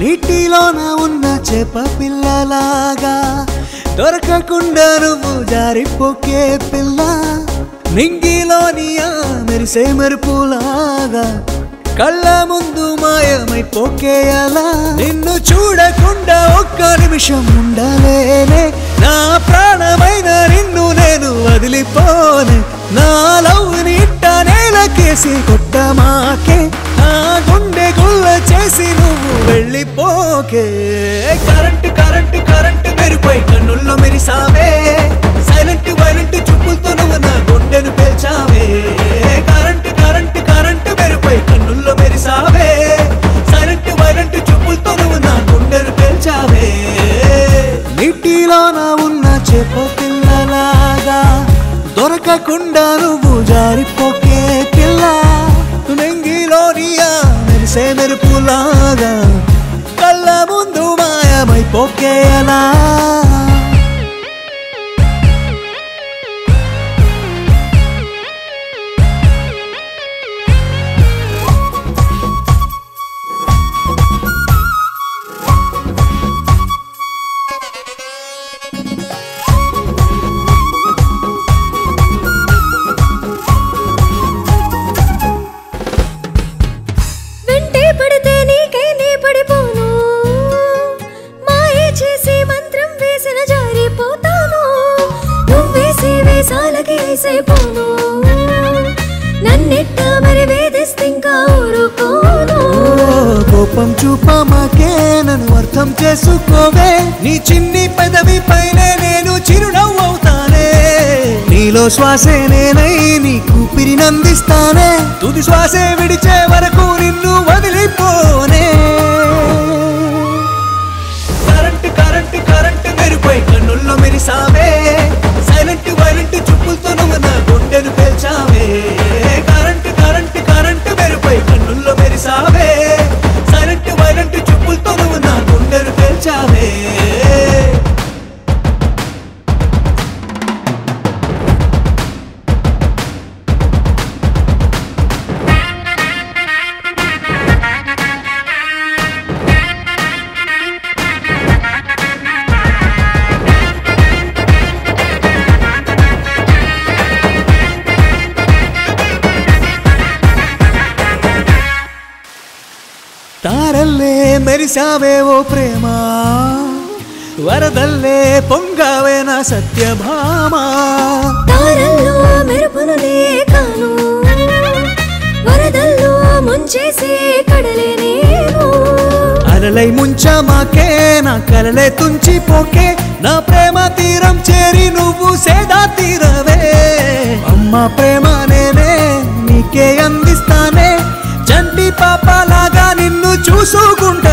నీటిలోన ఉన్న చేప పిల్లలాగా దొరకకుండా నువ్వు జారిపోకే పిల్ల నింగిలోని ఆ మెరిసే మెరుపులాగా కళ్ళ ముందు మాయమైపోకే అలా నిన్ను చూడకుండా ఒక్క నిమిషం ఉండలేనే నా ప్రాణమైన నిన్ను నేను వదిలిపోనే నా లవ్ నిట్ట నేలకేసి కొట్టమాకే నా గుండె గుల్ల చేసి నువ్వు వెళ్ళిపోకే కరెంట్ కరెంట్ కరెంట్ మెరుపై కన్నుల్లో మెరిసావే సైలెంట్ వైలెంట్ చూపులతో నువ్వు నా గుండెను పేల్చావే కరెంట్ కరెంట్ కరెంట్ మెరుపై కన్నుల్లో మెరిసావే సైలెంట్ వైలెంట్ చూపులతో నువ్వు నా గుండెను పేల్చావే నీటిలోన ఉన్న చేప పిల్లలాగా దొరకకుండా నువ్వు జారిపోకే పిల్ల నెంగిలోని ఆ మెరిసే మెరుపులాగా కళ్ళ ముందు మాయమైపోకే అలా వెంటే పడితే నీకై నీ పడిపోను మాయే చేసి మంత్రం వేసిన జారిపోతాను నువ్వేసి వేసాలకి వేసైపోను నన్నిట్ట మరి వేధిస్తే ఇంకా ఊరుకోను ఓ, కోపం చూపమాకే నన్ను అర్థం చేసుకోవే నీ చిన్ని పెదవి పైనే నేను చిరునవ్వు అవుతానే నీలో శ్వాసే నేనై నీ కూపిరినందిస్తానే తుది శ్వాసే విడిచే వరకు నిన్ను వదిలిపోనే కరెంట్ కరెంట్ కరెంట్ మెరుపై కన్నుల్లో మెరిసావే సైలెంట్ వైలెంట్ చూపులతో నువ్వు నా గుండెను పేల్చావే కరెంట్ కరెంట్ కరెంట్ మెరుపై కన్నుల్లో మెరిసావే సైలెంట్ వైలెంట్ చూపులతో నువ్వు నా గుండెను పేల్చావే తారల్లే మెరిసావే ఓ ప్రేమ వరదల్లే పొంగావే నా సత్యభామ తారల్లో మెరుపును లేకాను వరదల్లో ముంచేసే కడలే నేను అలలై ముంచమాకే నా కలలే తుంచిపోకే నా ప్రేమ తీరం చేరి నువ్వు సేదా తీరవే అమ్మ ప్రేమ నేనే నీకే అందిస్తానే చంటి పాపలాగా నిన్ను చూసుకుంటా